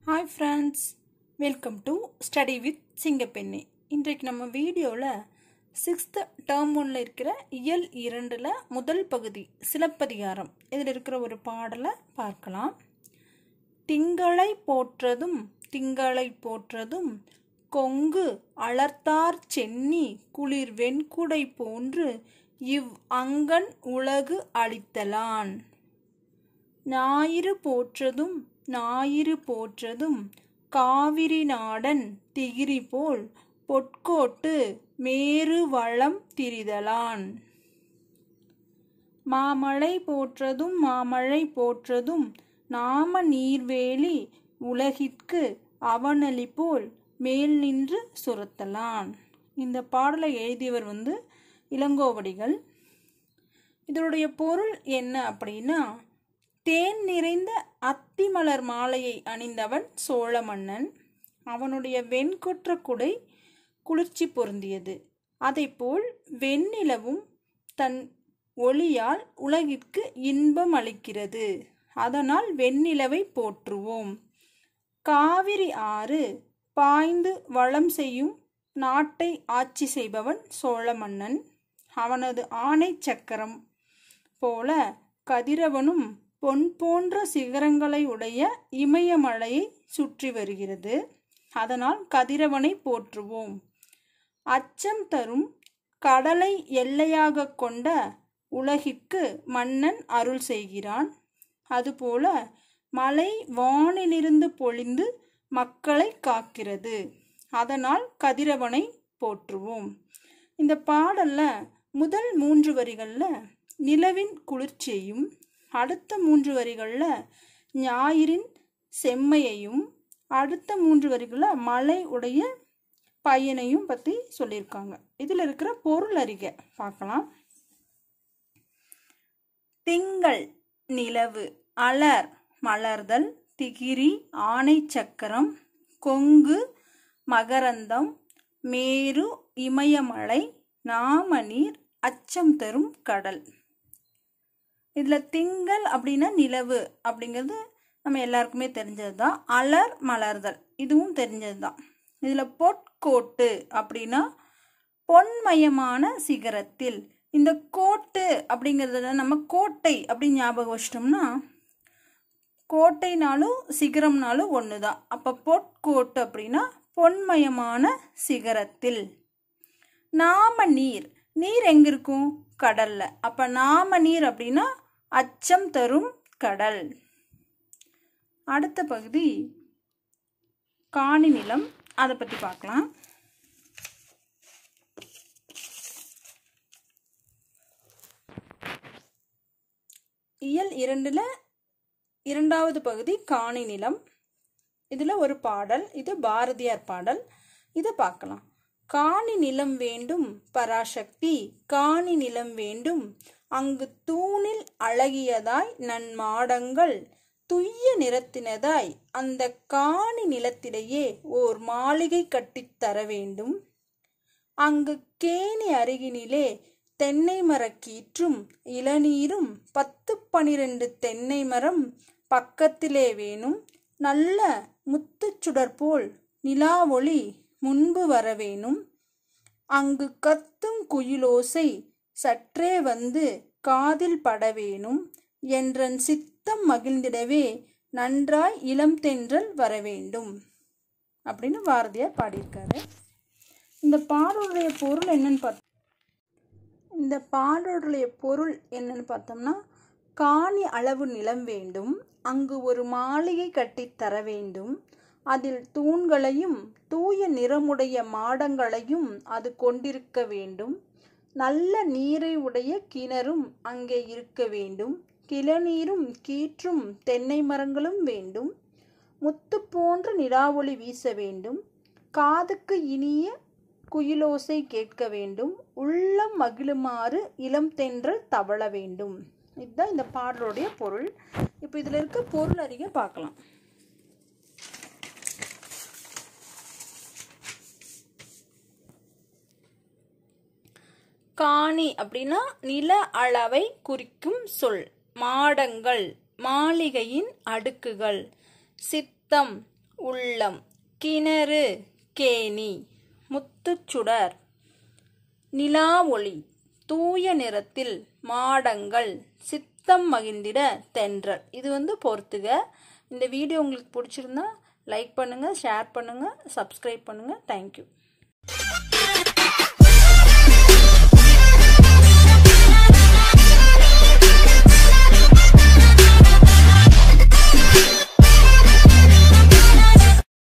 hi friends welcome to study with Singappenni இன்றைக்கு நம்ம வீடியோவில் சிக்ஸ்த்து டேர்ம் ஒன்றில் இருக்கிற இயல் இரண்டில் முதல் பகுதி சிலப்பதிகாரம் இதில் இருக்கிற ஒரு பாடலை பார்க்கலாம் திங்களை போற்றதும் திங்களை போற்றதும் கொங்கு அலர்த்தார் சென்னி குளிர் வெண்குடை போன்று இவ் அங்கன் உலகு அளித்தலான் ஞாயிறு போற்றதும் ஞாயிறு போற்றதும் காவிரி நாடன் திகிரி போல் பொற்கோட்டு மேரு வளம் திரிதலான் மாமழை போற்றதும் மாமழை போற்றதும் நாம நீர்வேலி உலகிற்கு அவனளி போல் மேல் நின்று சுரத்தலான் இந்த பாடலை எழுதியவர் வந்து இளங்கோவடிகள் இதனுடைய பொருள் என்ன அப்படின்னா தேன் நிறைந்த அத்திமலர் மாலையை அணிந்தவன் சோழ மன்னன் அவனுடைய வெண்கொற்ற குடை குளிர்ச்சி பொருந்தியது அதைப்போல் வெண்ணிலவும் தன் ஒளியால் உலகிற்கு இன்பம் அளிக்கிறது அதனால் வெண்ணிலவை போற்றுவோம் காவிரி ஆறு பாய்ந்து வளம் செய்யும் நாட்டை ஆட்சி செய்பவன் சோழ மன்னன் அவனது ஆணை சக்கரம் போல கதிரவனும் பொன் போன்ற சிகரங்களை உடைய இமயமலையை சுற்றி வருகிறது அதனால் கதிரவனை போற்றுவோம் அச்சம் தரும் கடலை எல்லையாக கொண்ட உலகிற்கு மன்னன் அருள் செய்கிறான் அதுபோல மலை வானிலிருந்து பொழிந்து மக்களை காக்கிறது அதனால் கதிரவனை போற்றுவோம் இந்த பாடல்ல முதல் மூன்று வரிகளில் நிலவின் குளிர்ச்சியையும் அடுத்த மூன்று வரிகளில் ஞாயிறின் செம்மையையும் அடுத்த மூன்று வரிகளில் மலை உடைய பையனையும் பற்றி சொல்லியிருக்காங்க இதில் இருக்கிற பொருள் அறிக்கை பார்க்கலாம் திங்கள் நிலவு அலர் மலர்தல் திகிரி ஆணை சக்கரம் கொங்கு மகரந்தம் மேரு இமயமலை நாமநீர் அச்சம் தரும் கடல் இதில் திங்கள் அப்படின்னா நிலவு அப்படிங்கிறது நம்ம எல்லாருக்குமே தெரிஞ்சது தான் அலர் மலர்தல் இதுவும் தெரிஞ்சது தான் இதில் பொற்கோட்டு அப்படின்னா பொன்மயமான சிகரத்தில் இந்த கோட்டு அப்படிங்கிறத நம்ம கோட்டை அப்படின்னு ஞாபகம் வச்சிட்டோம்னா கோட்டைனாலும் சிகரம்னாலும் ஒன்று தான் அப்போ பொற்கோட்டு அப்படின்னா பொன்மயமான சிகரத்தில் நாம நீர் நீர் எங்கே இருக்கும் கடல்ல அப்போ நாம நீர் அப்படின்னா அச்சம் தரும் கடல் அடுத்த பகுதி காணி நிலம் அதை பற்றி பார்க்கலாம் இயல் இரண்டுல இரண்டாவது பகுதி காணி நிலம் இதில் ஒரு பாடல் இது பாரதியார் பாடல் இதை பார்க்கலாம் காணி நிலம் வேண்டும் பராசக்தி காணி நிலம் வேண்டும் அங்கு தூணில் அழகியதாய் நன்மாடங்கள் துய்ய நிறத்தினதாய் அந்த காணி நிலத்திலேயே ஓர் மாளிகை கட்டித்தர வேண்டும் அங்கு கேணி அருகினிலே தென்னை மரக்கீற்றும் இளநீரும் பத்து பனிரெண்டு தென்னை மரம் பக்கத்திலே வேணும் நல்ல முத்துச்சுடர் போல் நிலாவொளி முன்பு வரவேணும் அங்கு கத்தும் குயிலோசை சற்றே வந்து காதில் படவேணும் என்றன் சித்தம் மகிழ்ந்திடவே நன்றாய் இளம் தென்றல் வரவேண்டும் அப்படின்னு பாரதியார் பாடியிருக்காரு இந்த பாடலுடைய பொருள் என்னன்னு பார்த்த இந்த பாடலுடைய பொருள் என்னன்னு பார்த்தோம்னா காணி அளவு நிலம் வேண்டும் அங்கு ஒரு மாளிகை கட்டித் தர வேண்டும் அதில் தூண்களையும் தூய நிறமுடைய மாடங்களையும் அது கொண்டிருக்க வேண்டும் நல்ல நீரை உடைய கிணறும் அங்கே இருக்க வேண்டும் கிளநீரும் கீற்றும் தென்னை மரங்களும் வேண்டும் முத்து போன்ற நிலாவொளி வீச வேண்டும் காதுக்கு இனிய குயிலோசை கேட்க வேண்டும் உள்ளம் மகிழுமாறு இளம் தென்றல் தவள வேண்டும் இதுதான் இந்த பாடலுடைய பொருள் இப்போ இதில் இருக்க பொருள் அறிக பார்க்கலாம் காணி அப்படின்னா நில அளவை குறிக்கும் சொல் மாடங்கள் மாளிகையின் அடுக்குகள் சித்தம் உள்ளம் கிணறு கேணி முத்துச்சுடர் நிலா ஒளி தூய நிறத்தில் மாடங்கள் சித்தம் மகிழ்ந்திட தென்றல் இது வந்து பொறுத்துக இந்த வீடியோ உங்களுக்கு பிடிச்சிருந்தா லைக் பண்ணுங்கள் ஷேர் பண்ணுங்கள் சப்ஸ்கிரைப் பண்ணுங்கள் தேங்க்யூ